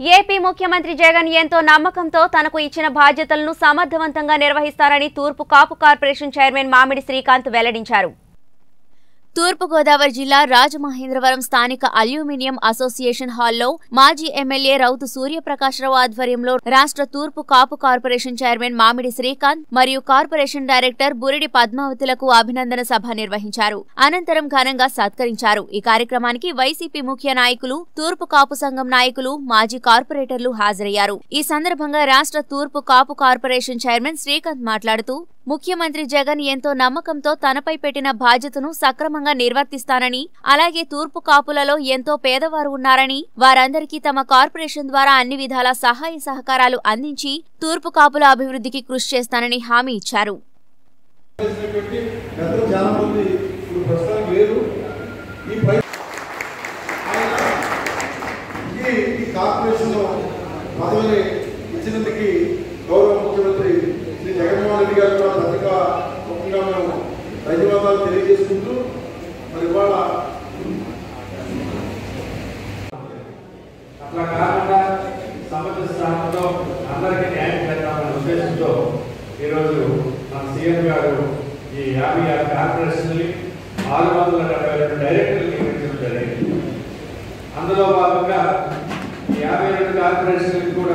AP ముఖ్యమంత్రి జగన్ ఎంతో నమ్మకంతో తనకు ఇచ్చిన బాధ్యతలను సమర్థవంతంగా నిర్వహిస్తారని తూర్పు కాపు కార్పొరేషన్ చైర్మన్ మామిడి శ్రీకాంత్ వెల్లడించారు తూర్పుగోదావరి జిల్లా రాజమహేంద్రవరం స్థానిక అల్యూమినియం అసోసియేషన్ హాల్లో మాజీ ఎమ్మెల్యే రౌతు సూర్యప్రకాశ్రావు ఆధ్వర్యంలో రాష్ట్ర తూర్పు కాపు కార్పొరేషన్ చైర్మన్ మామిడి శ్రీకాంత్ మరియు కార్పొరేషన్ డైరెక్టర్ బురిడి పద్మావతులకు అభినందన సభ నిర్వహించారు అనంతరం ఘనంగా సత్కరించారు ఈ కార్యక్రమానికి వైసీపీ ముఖ్య నాయకులు తూర్పు కాపు సంఘం నాయకులు మాజీ కార్పొరేటర్లు హాజరయ్యారు ఈ సందర్భంగా రాష్ట్ర తూర్పు కాపు కార్పొరేషన్ చైర్మన్ శ్రీకాంత్ మాట్లాడుతూ ముఖ్యమంత్రి జగన్ ఎంతో నమ్మకంతో తనపై పెట్టిన బాధ్యతను సక్రమంగా నిర్వర్తిస్తానని అలాగే తూర్పు కాపులలో ఎంతో పేదవారు ఉన్నారని వారందరికీ తమ కార్పొరేషన్ ద్వారా అన్ని విధాల సహాయ సహకారాలు అందించి తూర్పు కాపుల అభివృద్ధికి కృషి చేస్తానని హామీ ఇచ్చారు చేసినటువంటి పెద్దలు చాలా మంది ఇప్పుడు ప్రస్తుతానికి లేరు ఈ పై ఆయన ఈ ఈ కార్పొరేషన్ పదవిని ఇచ్చినందుకు గౌరవ ముఖ్యమంత్రి శ్రీ జగన్మోహన్ రెడ్డి గారు కూడా పత్రికా ముఖ్యంగా మేము ధన్యవాదాలు తెలియజేసుకుంటూ మరి ఇవాళ అట్లా కాకుండా సముద్ర స్థానంలో అందరికీ న్యాయం చేద్దామనే ఉద్దేశంతో ఈరోజు మన సీఎం గారు ఈ యాభై ఆరు కార్పొరేషన్లు ఆరు వందల డెబ్బై రెండు డైరెక్టర్లు నియమించడం జరిగింది అందులో భాగంగా ఈ యాభై రెండు కార్పొరేషన్లకు కూడా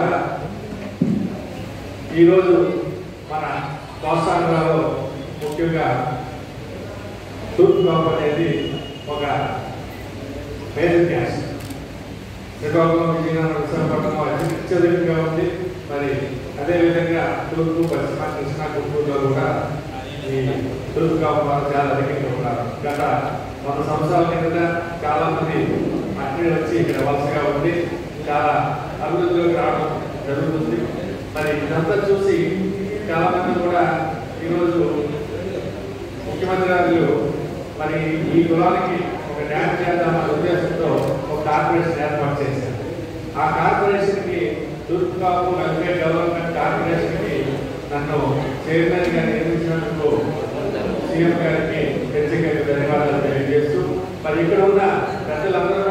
ఈరోజు మన కోస్తాంధ్రలో ముఖ్యంగా తూర్పు కాపు అనేది ఒక మేజర్ క్యాస్ట్ శ్రీకాకుళం విజయనగరం విశాఖపట్నం అత్యధికంగా ఉంది మరి అదేవిధంగా తూర్పు పశ్చిమ కృష్ణా గుంటూరులో కూడా ఈ తూర్పు కాపు వారు చాలా అధికంగా ఉన్నారు గత వంద సంవత్సరాల కిందట చాలా మంది అక్కడి వచ్చి ఇక్కడ వలసగా ఉండి చాలా అభివృద్ధిలోకి రావడం జరుగుతుంది మరి ఇదంతా చూసి చాలా మంది కూడా ఈరోజు ముఖ్యమంత్రి గారు మరి ఈ కులానికి ఒక న్యాయం చేద్దామనే ఉద్దేశంతో ఒక కార్పొరేషన్ ఏర్పాటు చేశారు ఆ కార్పొరేషన్కి తూర్పుకాపు వెల్ఫేర్ డెవలప్మెంట్ కార్పొరేషన్కి నన్ను చైర్మన్ గా నియమించినందుకు సీఎం గారికి ప్రత్యేకంగా ధన్యవాదాలు తెలియజేస్తూ మరి ఇక్కడ ఉన్న పెద్దలందరూ